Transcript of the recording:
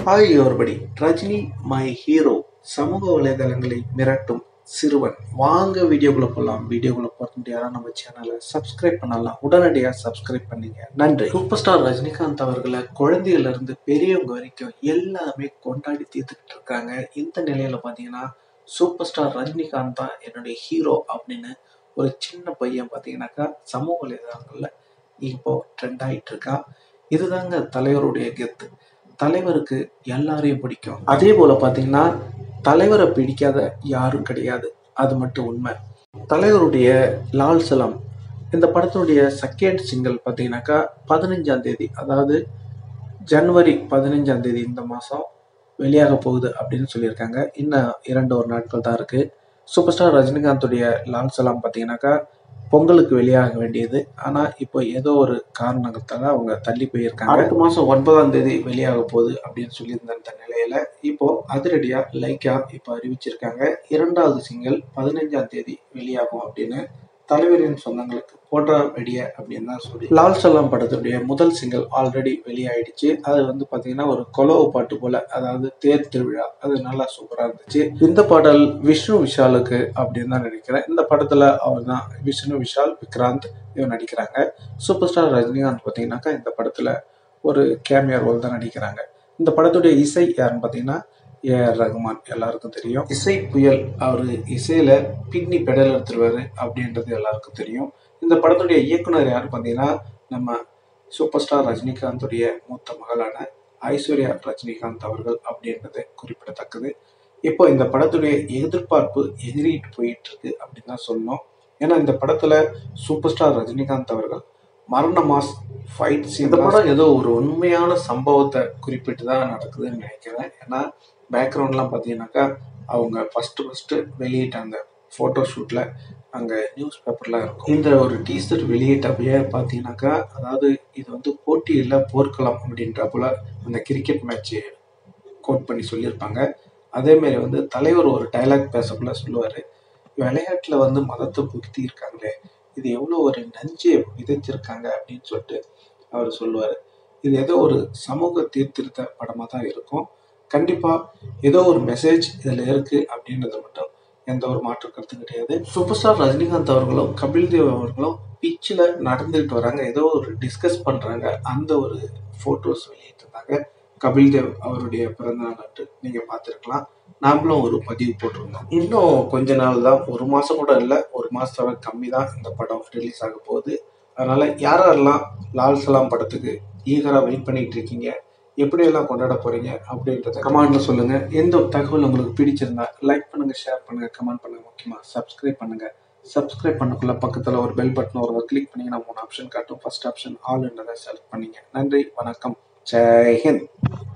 hi everybody Rajini my hero சமூக வலைதளங்களை மிரட்டும் சிறுவன் வாங்க வீடியோக்குள்ள போகலாம் வீடியோக்குள்ள போக முடியாத நம்ம சேனலை சப்ஸ்கிரைப் பண்ணலாம் உடனடியாக சப்ஸ்கிரைப் பண்ணீங்க நன்றி சூப்பர் ஸ்டார் ரஜினிகாந்த் அவர்களை குழந்தையில இருந்து பெரியவங்க வரைக்கும் எல்லாமே கொண்டாடி தீர்த்துக்கிட்டு இருக்காங்க இந்த நிலையில பார்த்தீங்கன்னா சூப்பர் ஸ்டார் ரஜினிகாந்த் தான் என்னுடைய ஹீரோ அப்படின்னு ஒரு சின்ன பையன் பார்த்தீங்கன்னாக்கா சமூக வலைதளங்கள்ல இப்போ ட்ரெண்ட் ஆயிட்டு இருக்கான் இதுதாங்க தலைவருடைய கெத்து தலைவருக்கு எல்லாரையும் பிடிக்கும் அதே போல பார்த்தீங்கன்னா தலைவரை பிடிக்காத யாரும் கிடையாது அது மட்டும் உண்மை தலைவருடைய லால் சலாம் இந்த படத்தினுடைய செகண்ட் சிங்கிள் பார்த்தீங்கன்னாக்கா பதினஞ்சாம் தேதி அதாவது ஜனவரி பதினஞ்சாம் தேதி இந்த மாதம் வெளியாக போகுது அப்படின்னு சொல்லியிருக்காங்க இன்னும் இரண்டு ஒரு நாட்கள் தான் இருக்கு சூப்பர் ஸ்டார் ரஜினிகாந்துடைய லால் சலாம் பார்த்தீங்கன்னாக்கா பொங்கலுக்கு வெளியாக வேண்டியது ஆனால் இப்போ ஏதோ ஒரு காரணத்தால அவங்க தள்ளி போயிருக்காங்க அடுத்த மாதம் ஒன்பதாம் தேதி வெளியாக போகுது அப்படின்னு சொல்லியிருந்த இந்த நிலையில இப்போ அதிரடியா லைக்கா இப்போ அறிவிச்சிருக்காங்க இரண்டாவது சிங்கிள் பதினைஞ்சாம் தேதி வெளியாகும் அப்படின்னு தலைவரின் சொந்தங்களுக்கு போட்டா வெடிய அப்படின்னு தான் சொல்லி லால் சலாம் படத்துடைய முதல் சிங்கிள் ஆல்ரெடி வெளியாயிடுச்சு அது வந்து பாத்தீங்கன்னா ஒரு கொலவு பாட்டு போல அதாவது தேர் திருவிழா அது நல்லா சூப்பரா இருந்துச்சு இந்த பாடல் விஷ்ணு விஷாலுக்கு அப்படின்னு தான் நினைக்கிறேன் இந்த படத்துல அவர் தான் விஷ்ணு விஷால் விக்ராந்த் இவன் நடிக்கிறாங்க சூப்பர் ஸ்டார் ரஜினிகாந்த் பார்த்தீங்கன்னாக்கா இந்த படத்துல ஒரு கேமியா ரோல் தான் நடிக்கிறாங்க இந்த படத்துடைய இசை யாருன்னு பார்த்தீங்கன்னா ஏ ஆர் ரகுமான் எல்லாருக்கும் தெரியும் இசை புயல் அவர் இசையில பின்னி பெடல் எடுத்துருவாரு அப்படின்றது எல்லாருக்கும் தெரியும் இந்த படத்துடைய இயக்குனர் யாரு பார்த்தீங்கன்னா நம்ம சூப்பர் ஸ்டார் ரஜினிகாந்துடைய மூத்த மகளான ஐஸ்வர்யா ரஜினிகாந்த் அவர்கள் அப்படின்றது குறிப்பிடத்தக்கது இப்போ இந்த படத்துடைய எதிர்பார்ப்பு எகிரிட்டு போயிட்டு இருக்கு அப்படின்னு தான் சொல்லணும் ஏன்னா இந்த படத்துல சூப்பர் ஸ்டார் ரஜினிகாந்த் அவர்கள் மரண மாஸ் ஃபைட் இந்த படம் ஏதோ ஒரு உண்மையான சம்பவத்தை குறிப்பிட்டு தான் நடக்குதுன்னு நினைக்கிறேன் ஏன்னா பேக்ரவுண்ட்லாம் பார்த்தீங்கன்னாக்கா அவங்க ஃபர்ஸ்ட் ஃபர்ஸ்ட் வெளியிட்ட அந்த ஃபோட்டோ ஷூட்டில் அங்கே நியூஸ் பேப்பர்லாம் இருக்கும் இந்த ஒரு டீசர் வெளியிட்டப்பயே பார்த்தீங்கன்னாக்கா அதாவது இது வந்து போட்டியில் போர்க்களம் அப்படின்ற போல அந்த கிரிக்கெட் மேட்ச்சு கோட் பண்ணி சொல்லியிருப்பாங்க அதேமாரி வந்து தலைவர் ஒரு டைலாக் பேசக்குள்ள சொல்லுவார் விளையாட்டில் வந்து மதத்தை புகுத்தி இருக்காங்களே இது எவ்வளோ ஒரு நஞ்சை விதைச்சிருக்காங்க அப்படின்னு சொல்லிட்டு அவர் சொல்லுவார் இது ஏதோ ஒரு சமூக தீர்த்திருத்த படமாக தான் இருக்கும் கண்டிப்பாக ஏதோ ஒரு மெசேஜ் இதில் இருக்குது அப்படின்றது மட்டும் எந்த ஒரு மாற்று கருத்தும் கிடையாது சூப்பர் ஸ்டார் ரஜினிகாந்த் அவர்களும் கபில் தேவ் அவர்களும் பீச்சில் நடந்துகிட்டு வராங்க ஏதோ ஒரு டிஸ்கஸ் பண்ணுறாங்க அந்த ஒரு ஃபோட்டோஸ் வெளியிட்டிருந்தாங்க கபில் தேவ் அவருடைய பிறந்தநாள் அன்று நீங்கள் பார்த்துருக்கலாம் நாமளும் ஒரு பதிவு போட்டிருந்தோம் இன்னும் கொஞ்ச நாள் தான் ஒரு மாதம் கூட இல்லை ஒரு மாதத்தோட கம்மி தான் இந்த படம் ரிலீஸ் ஆக போகுது அதனால யாரெல்லாம் லால் சலாம் படத்துக்கு ஈகராக வெயிட் பண்ணிட்டு இருக்கீங்க எப்படியெல்லாம் கொண்டாட போறீங்க அப்படின்றத கமெண்ட்ல சொல்லுங்க எந்த தகவல் உங்களுக்கு பிடிச்சிருந்தா லைக் பண்ணுங்க ஷேர் பண்ணுங்க கமெண்ட் பண்ணுங்க முக்கியமா சப்ஸ்கிரைப் பண்ணுங்க சப்ஸ்கிரைப் பண்ணக்குள்ள பக்கத்துல ஒரு பெல் பட்டன் ஒரு கிளிக் பண்ணீங்கன்னா மூணு ஆப்ஷன் காட்டும் ஃபர்ஸ்ட் ஆப்ஷன் ஆல் என்றதை செலக்ட் பண்ணீங்க நன்றி வணக்கம் ஜெய் ஹிந்த்